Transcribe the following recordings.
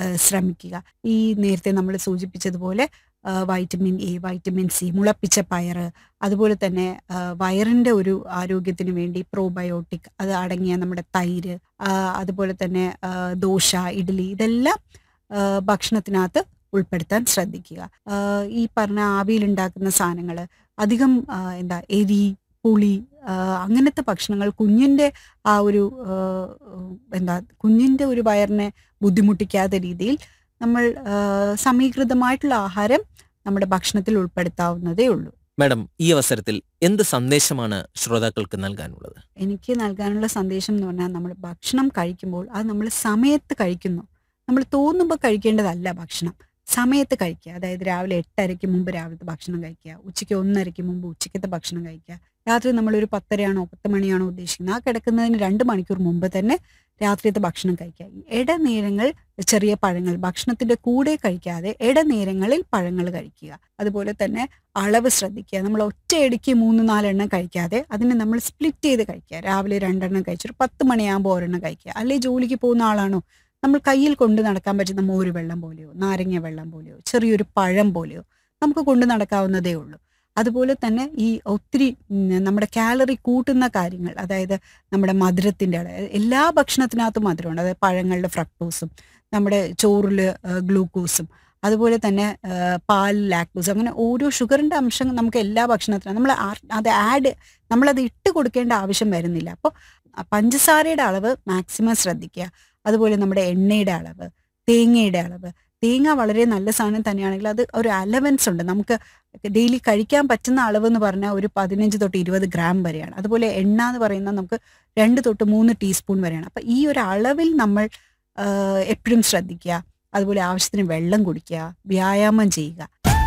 ആ, ശ്രമിക്കുക ഈ നേരത്തെ നമ്മൾ സൂചിപ്പിച്ചതുപോലെ ആ, വൈറ്റമിൻ എ വൈറ്റമിൻ സി മുളപ്പിച്ച പയറ് അതുപോലെ തന്നെ ആ, വയറിന്റെ ഒരു ആരോഗ്യത്തിന് വേണ്ടി പ്രോബയോട്ടിക് അത് അടങ്ങിയ നമ്മുടെ തൈര് ആ, അതുപോലെ തന്നെ ആ, ദോശ ഇഡ്ഡലി ഇതെല്ലാം ആ, ഭക്ഷണത്തിനകത്ത് ഉൾപ്പെടുത്താൻ ശ്രദ്ധിക്കുക ആ, ഈ പറഞ്ഞ ആവിയിലുണ്ടാക്കുന്ന സാധനങ്ങൾ അധികം ആ, എന്താ എരി പുളി ആ, അങ്ങനത്തെ ഭക്ഷണങ്ങൾ കുഞ്ഞിന്റെ ആ ഒരു ആ, എന്താ കുഞ്ഞിന്റെ ഒരു വയറിനെ ബുദ്ധിമുട്ടിക്കാത്ത രീതിയിൽ നമ്മൾ ആ, സമീകൃതമായിട്ടുള്ള ആഹാരം നമ്മുടെ ഭക്ഷണത്തിൽ ഉൾപ്പെടുത്താവുന്നതേ ഉള്ളൂ മാഡം ഈ അവസരത്തിൽ എന്ത് സന്ദേശമാണ് ശ്രോതാക്കൾക്ക് നൽകാനുള്ളത് എനിക്ക് നൽകാനുള്ള സന്ദേശം എന്ന് പറഞ്ഞാൽ നമ്മൾ ഭക്ഷണം കഴിക്കുമ്പോൾ അത് നമ്മൾ സമയത്ത് കഴിക്കുന്നു നമ്മൾ തോന്നുമ്പോൾ കഴിക്കേണ്ടതല്ല ഭക്ഷണം സമയത്ത് കഴിക്കുക അതായത് രാവിലെ എട്ടരയ്ക്ക് മുമ്പ് രാവിലത്തെ ഭക്ഷണം കഴിക്കുക ഉച്ചയ്ക്ക് ഒന്നരയ്ക്ക് മുമ്പ് ഉച്ചയ്ക്കത്തെ ഭക്ഷണം കഴിക്കുക രാത്രി നമ്മളൊരു പത്തരയാണോ പത്ത് മണിയാണോ ഉദ്ദേശിക്കുന്നത് ആ കിടക്കുന്നതിന് രണ്ട് മണിക്കൂർ മുമ്പ് തന്നെ രാത്രിയത്തെ ഭക്ഷണം കഴിക്കുക ഈ ഇടനേരങ്ങൾ ചെറിയ പഴങ്ങൾ ഭക്ഷണത്തിന്റെ കൂടെ കഴിക്കാതെ ഇടനേരങ്ങളിൽ പഴങ്ങൾ കഴിക്കുക അതുപോലെ തന്നെ അളവ് ശ്രദ്ധിക്കുക നമ്മൾ ഒറ്റയടിക്ക് മൂന്ന് നാലെണ്ണം കഴിക്കാതെ അതിനെ നമ്മൾ സ്പ്ലിറ്റ് ചെയ്ത് കഴിക്കുക രാവിലെ രണ്ടെണ്ണം കഴിച്ചൊരു പത്ത് മണിയാകുമ്പോൾ ഒരെണ്ണം കഴിക്കുക അല്ലെ ജോലിക്ക് പോകുന്ന ആളാണോ നമ്മൾ കയ്യിൽ കൊണ്ട് നടക്കാൻ പറ്റുന്ന മോര് വെള്ളം പോലെയോ നാരങ്ങ വെള്ളം പോലെയോ ചെറിയൊരു പഴം പോലെയോ നമുക്ക് കൊണ്ട് നടക്കാവുന്നതേ ഉള്ളൂ അതുപോലെ തന്നെ ഈ ഒത്തിരി ഉം, നമ്മുടെ കാലറി കൂട്ടുന്ന കാര്യങ്ങൾ അതായത് നമ്മുടെ മധുരത്തിൻ്റെ അളവ് എല്ലാ ഭക്ഷണത്തിനകത്തും മധുരമുണ്ട് അതായത് പഴങ്ങളുടെ ഫ്രക്ടോസും നമ്മുടെ ചോറിൽ ഗ്ലൂക്കോസും അതുപോലെ തന്നെ ആ, പാൽ ലാക്ടോസ് അങ്ങനെ ഓരോ ഷുഗറിന്റെ അംശം നമുക്ക് എല്ലാ ഭക്ഷണത്തിനും നമ്മൾ ആ- അത് ആഡ് നമ്മളത് ഇട്ട് കൊടുക്കേണ്ട ആവശ്യം വരുന്നില്ല അപ്പോൾ പഞ്ചസാരയുടെ അളവ് മാക്സിമം ശ്രദ്ധിക്കുക അതുപോലെ നമ്മുടെ എണ്ണയുടെ അളവ് തേങ്ങയുടെ അളവ് തേങ്ങ വളരെ നല്ല സാധനം തന്നെയാണെങ്കിൽ അത് ഒരു അലവൻസ് ഉണ്ട് നമുക്ക് ഡെയിലി കഴിക്കാൻ പറ്റുന്ന അളവ് എന്ന് പറഞ്ഞാൽ ഒരു പതിനഞ്ച് തൊട്ട് ഇരുപത് ഗ്രാം വരെയാണ് അതുപോലെ എണ്ണ എന്ന് പറയുന്നത് നമുക്ക് രണ്ട് തൊട്ട് മൂന്ന് ടീസ്പൂൺ വരെയാണ് അപ്പം ഈ ഒരു അളവിൽ നമ്മൾ എപ്പോഴും ശ്രദ്ധിക്കുക അതുപോലെ ആവശ്യത്തിന് വെള്ളം കുടിക്കുക വ്യായാമം ചെയ്യുക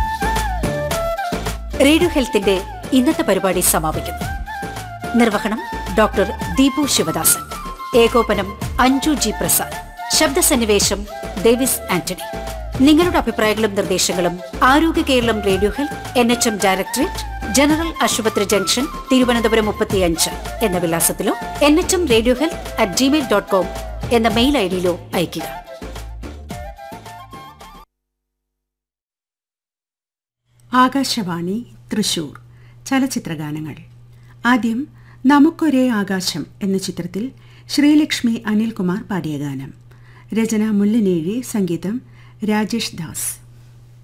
റേഡിയോ ഹെൽത്തിന്റെ ഇന്നത്തെ പരിപാടി സമാപിക്കുന്നു നിർവഹണം ഡോക്ടർ ദീപു ശിവദാസൻ ഏകോപനം അഞ്ജു ജി പ്രസാദ് ശബ്ദസന്നിവേശം ഡേവിസ് ആന്റണി നിങ്ങളുടെ അഭിപ്രായങ്ങളും നിർദ്ദേശങ്ങളും Arogya Keralam radio health N H M directorate general ആശുപത്രി ജംഗ്ഷൻ തിരുവനന്തപുരം മുപ്പത്തിയഞ്ച് എന്ന വിലാസത്തിലോ N H M radio health at Gmail dot com എന്ന മെയിൽ ഐ ഡിയിലോ അയയ്ക്കുക ആകാശവാണി തൃശൂർ ചലച്ചിത്രഗാനങ്ങൾ ആദ്യം നമുക്കൊരേ ആകാശം എന്ന ചിത്രത്തിൽ ശ്രീലക്ഷ്മി അനിൽകുമാർ പാടിയ ഗാനം രചന മുല്ലനേഴി സംഗീതം രാജേഷ് ദാസ്